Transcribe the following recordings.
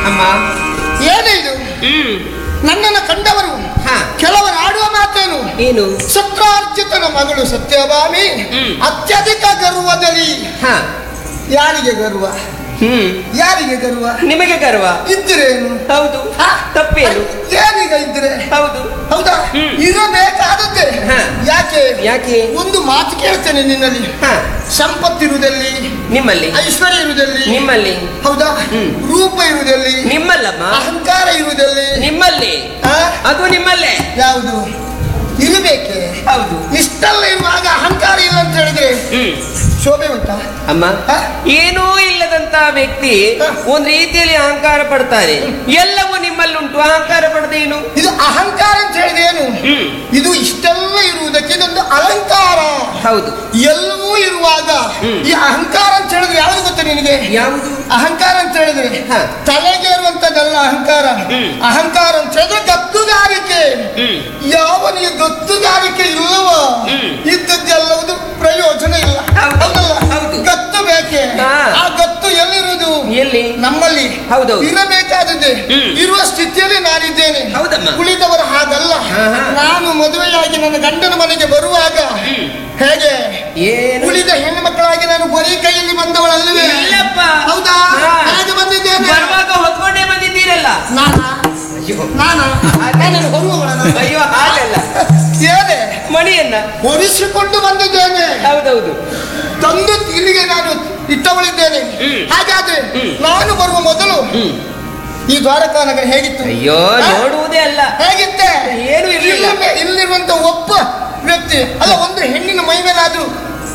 ಅಮ್ಮ ಏನೇ ಇದು ಹ್ಮ್ ನನ್ನನ್ನು ಕಂಡವರು ಹಾ. ಕೆಲವರು ಆಡುವ ಮಾತೇನು ಏನು ಸತ್ರಾರ್ಜಿತನ ಮಗಳು ಸತ್ಯಭಾಮಿ ಹ್ಮ್. ಅತ್ಯಧಿಕ ಗರ್ವದಲ್ಲಿ ಹಾ ಯಾರಿಗೆ ಗರ್ವ ಹ್ಮ್ ಯಾರಿಗೆ ಗರ್ವ ನಿಮಗೆ ಗರ್ವ ಇದ್ರೇನು ಹೌದು ಹಾ? ತಪ್ಪೇನು ಏನೀಗ ಇದ್ರೆ ಹೌದು ಹೌದಾ ಹ್ಮ್. ಇರಬೇಕಾದದ್ದೇ ಹಾ. ಯಾಕೆ ಯಾಕೆ ಒಂದು ಮಾತು ಕೇಳ್ತೇನೆ ನಿನ್ನಲ್ಲಿ ಹಾ ಸಂಪತ್ತಿರುವುದಲ್ಲಿ ನಿಮ್ಮಲ್ಲಿ ಐಶ್ವರ್ಯ ಇರುವುದಲ್ಲಿ ನಿಮ್ಮಲ್ಲಿ ಹೌದಾ ಹ್ಮ್. ರೂಪ ಇರುವುದಲ್ಲಿ ನಿಮ್ಮಲ್ಲಮ್ಮ ಅಹಂಕಾರ ಇರುವುದಲ್ಲಿ ನಿಮ್ಮಲ್ಲಿ ಆ? ಅದು ನಿಮ್ಮಲ್ಲೇ ಯಾವುದು ಇರಬೇಕೆ ಹೌದು ಇಷ್ಟೆಲ್ಲ ಇರುವಾಗ ಅಹಂಕಾರ ಇಲ್ಲ ಅಂತ ಹೇಳಿದ್ರೆ ಹ್ಮ್ ಶೋಭೆ ಉಂಟಾ ಅಮ್ಮ ಹಾ? ಏನೂ ಇಲ್ಲದಂತ ವ್ಯಕ್ತಿ ಹಾ. ಒಂದ್ ರೀತಿಯಲ್ಲಿ ಅಹಂಕಾರ ಪಡ್ತಾರೆ ಎಲ್ಲವೂ ನಿಮ್ಮಲ್ಲುಂಟು ಅಹಂಕಾರ ಪಡೆದೇನು ಇದು ಅಹಂಕಾರ ಅಂತ ಹೇಳಿದ್ರೆ ಏನು ಹ್ಮ್ ಇದು ಇಷ್ಟೆಲ್ಲ ಇರುವುದಕ್ಕೆ ಇದೊಂದು ಅಲಂಕಾರ ಹೌದು ಎಲ್ಲವೂ ಇರುವಾಗ ಹ್ಮ್. ಈ ಅಹಂಕಾರ ಅಂತ ಹೇಳಿದ್ರೆ ಯಾವುದು ಗೊತ್ತಾ ನಿನಗೆ ಯಾವುದು ಅಹಂಕಾರ ಅಂತ ಹೇಳಿದ್ರೆ ಹಾ. ತಲೆಗೇರುವಂತದ್ದಲ್ಲ ಅಹಂಕಾರ ಹ್ಮ್. ಅಹಂಕಾರ ಅಂತ ಹೇಳಿದ್ರೆ ಗತ್ತುಗಾರಿಕೆ ಹ್ಮ್ ಯಾವನಿಗೆ ಗತ್ತುಗಾರಿಕೆ ಇಲ್ಲವೋ ಹ್ಮ್. ಇದ್ದದ್ದೆಲ್ಲವುದು ಪ್ರಯೋಜನ ಇಲ್ಲ ಹೌದು. ಹೌದಲ್ಲ? ಹೌದು. ಗತ್ತು ಬೇಕೆ ಹಾ. ಆ ಗತ್ತು ಎಲ್ಲಿರುವುದು ಎಲ್ಲಿ ನಮ್ಮಲ್ಲಿ ಹೌದೌದು. ಇರಬೇಕಾದದ್ದೇ ಹ್ಮ್. ಇರುವ ಸ್ಥಿತಿಯಲ್ಲಿ ನಾನಿದ್ದೇನೆ ಹೌದಮ್ಮ. ಉಳಿದವರು ಹಾಗಲ್ಲ ಹಾ, ಹಾ. ನಾನು ಮದುವೆಯಾಗಿ ನನ್ನ ಗಂಡನ ಮನೆಗೆ ಬರುವಾಗ ಹ್ಮ್. ಹೇಗೆ ಏನು ಉಳಿದ ಹೆಣ್ಣು ಮಕ್ಕಳಾಗಿ ನಾನು ಬರೀ ಕೈಯಲ್ಲಿ ಬಂದವಳಲ್ಲವೇ ಇಲ್ಲಪ್ಪ ಹೌದಾ ಹಾ. ಹೇಗೆ ಬಂದಿದ್ದೇನೆ ಬರುವಾಗ ಹೊತ್ಕೊಂಡೇ ಬಂದಿದ್ದೀರಲ್ಲ ನಾನಾ ಅಯ್ಯೋ ನಾನಾ ನಾನು ಬರುವವಳ ನಾನು. ಅಯ್ಯೋ ಹಾಗಲ್ಲ ಏನೇ ಮಣಿಯನ್ನ ಒರೆಸಿಕೊಂಡು ಬಂದಿದ್ದೇನೆ ಹೌದೌದು ತಂದು ಇಲ್ಲಿಗೆ ನಾನು ಇಟ್ಟವಳಿದ್ದೇನೆ ಹ್ಮ್. ಹಾಗಾದ್ರೆ ಹ್ಮ್. ನಾನು ಬರುವ ಮೊದಲು ಹ್ಮ್ ಈ ದ್ವಾರಕಾ ನಗರ ಹೇಗಿತ್ತು ಅಯ್ಯೋ ಹಾ? ನೋಡುವುದೇ ಅಲ್ಲ ಹೇಗಿತ್ತೆ ಏನೂ ಇರ್ಲಿಲ್ಲ. ಇಲ್ಲಿ- ಇಲ್ಲಿರುವಂತ ಒಬ್ಬ ವ್ಯಕ್ತಿ ಅಲ್ಲ ಒಂದು ಹೆಣ್ಣಿನ ಮೈ ಮೇಲಾದ್ರೂ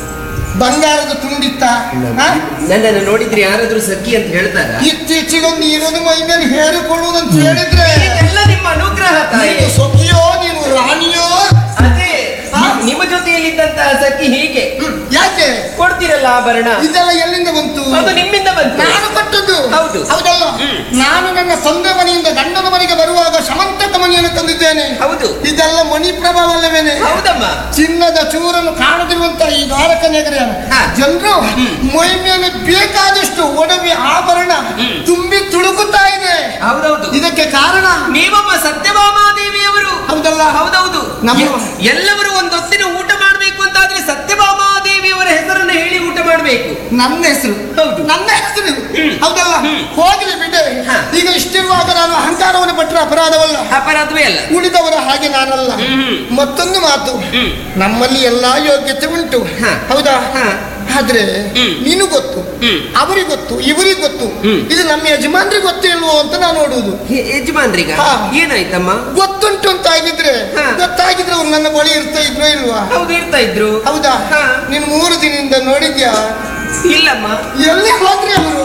ಬಂಗಾರದ ತುಂಡಿತ್ತ ಹಾ? ನನ್ನನ್ನು ನೋಡಿದ್ರೆ ಯಾರಾದ್ರೂ ಸಖಿ ಅಂತ ಹೇಳ್ತಾರ ಇತ್ತೀಚೆಗೊಂದು ಇರೋದು ಮೈ ಮೇಲೆ ಹೇರಿಕೊಳ್ಳುವುದಂತ ಹೇಳಿದ್ರೆ ಇದೆಲ್ಲ ನಿಮ್ಮ ಅನುಗ್ರಹ ತಾಯಿ ನೀನು ಸೊಕ್ಕಿಯೋ ನೀನು ರಾಣಿಯೋ ಅದೇ ಹಾ? ನಿಮ್ಮ ಜೊತೆಯಲ್ಲಿದ್ದಂತಹ ಸಖಿ ಹೀಗೆ ಹ್ಮ್. ಯಾಕೆ ಕೊಡ್ತೀರಲ್ಲ ಆಭರಣ ಇದೆಲ್ಲ ಎಲ್ಲಿಂದ ಬಂತು ಅದು ನಿಮ್ಮಿಂದ ಬಂತು ನಾನು ಕೊಟ್ಟದ್ದು ಹೌದು. ಹೌದಲ್ಲ ಹ್ಮ್. ನಾನು ನನ್ನ ತಂದೆ ಮನೆಯಿಂದ ಗಂಡನ ಮನೆಗೆ ಬರುವಾಗ ಸಮಂತಕ ಮನೆಯನ್ನು ತಂದಿದ್ದೇನೆ ಹೌದು ಇದೆಲ್ಲ ಮಣಿ ಪ್ರಭಾವಲ್ಲವೇನೆ ಹೌದಮ್ಮ ಚಿನ್ನದ ಚೂರನ್ನು ಕಾಣದಿರುವಂತ ಈ ದ್ವಾರಕ ನಗರ ಹಾ. ಜನರು ಮೈ ಮೇಲೆ ಬೇಕಾದಷ್ಟು ಒಡವೆ ಆಭರಣ ಹ್ಮ್. ತುಂಬಿ ತುಳುಕುತ್ತಾ ಇದೆ ಹೌದೌದು ಇದಕ್ಕೆ ಕಾರಣ ನೀವಮ್ಮ ಸತ್ಯಭಾಮಾದೇವಿಯವರು ಹೌದಲ್ಲ ಹೌದೌದು ನಮ್ಮ- ಎ- ಎಲ್ಲವರು ಒಂದೊತ್ತಿನ ಊಟ ಮಾಡಬೇಕು ಅಂತಾದ್ರೆ ಸತ್ಯಭಾಮಾದೇವಿಯವರ ಹೆಸರನ್ನು ಹೇಳಿ ಊಟ ಮಾಡಬೇಕು ನನ್ನ ಹೆಸರು ಹೌದು. ನನ್ನ ಹೆಸರು ಹ್ಮ್. ಹೌದಲ್ಲ ಹ್ಮ್. ಹೋಗಲಿ ಬಿಟ್ಟೆ ಹಾ. ಈಗ ಇಷ್ಟಿರುವಾಗ ನಾನು ಅಹಂಕಾರವನ್ನು ಪಟ್ಟರೆ ಅಪರಾಧವಲ್ಲ ಅಪರಾಧವೇ ಅಲ್ಲ ಉಳಿದವರ ಹಾಗೆ ನಾನಲ್ಲ ಹ್ಮ್. ಮತ್ತೊಂದು ಮಾತು ಹ್ಮ್. ನಮ್ಮಲ್ಲಿ ಎಲ್ಲಾ ಯೋಗ್ಯತೆ ಉಂಟು ಹಾ. ಹೌದಾ ಹಾ. ಆದ್ರೆ ಹ್ಮ್. ನೀನು ಗೊತ್ತು ಹ್ಮ್. ಅವರಿಗೆ ಗೊತ್ತು ಇವರಿಗೆ ಗೊತ್ತು ಹ್ಮ್. ಇದು ನಮ್ಮ ಯಜಮಾನ್ರಿಗೆ ಗೊತ್ತು ಇಲ್ವೋ ಅಂತ ನಾನು ನೋಡುವುದು ಯೆ- ಯಜಮಾನ್ರಿಗ ಹಾ. ಏನಾಯ್ತಮ್ಮ ಗೊತ್ತುಂಟು ಅಂತ ಆಗಿದ್ರೆ ಹಾ. ಗೊತ್ತಾಗಿದ್ರೆ ಅವ್ರು ನನ್ನ ಬಳಿ ಇರ್ತಾ ಇದ್ರೋ ಇಲ್ವಾ ಹೌದು ಇರ್ತಾ ಇದ್ರು ಹೌದಾ ಹಾ. ನೀನು ಮೂರು ದಿನದಿಂದ ನೋಡಿದ್ಯಾ ಇಲ್ಲಮ್ಮ ಎಲ್ಲಿ ಹೋದ್ರಿ ಅವರು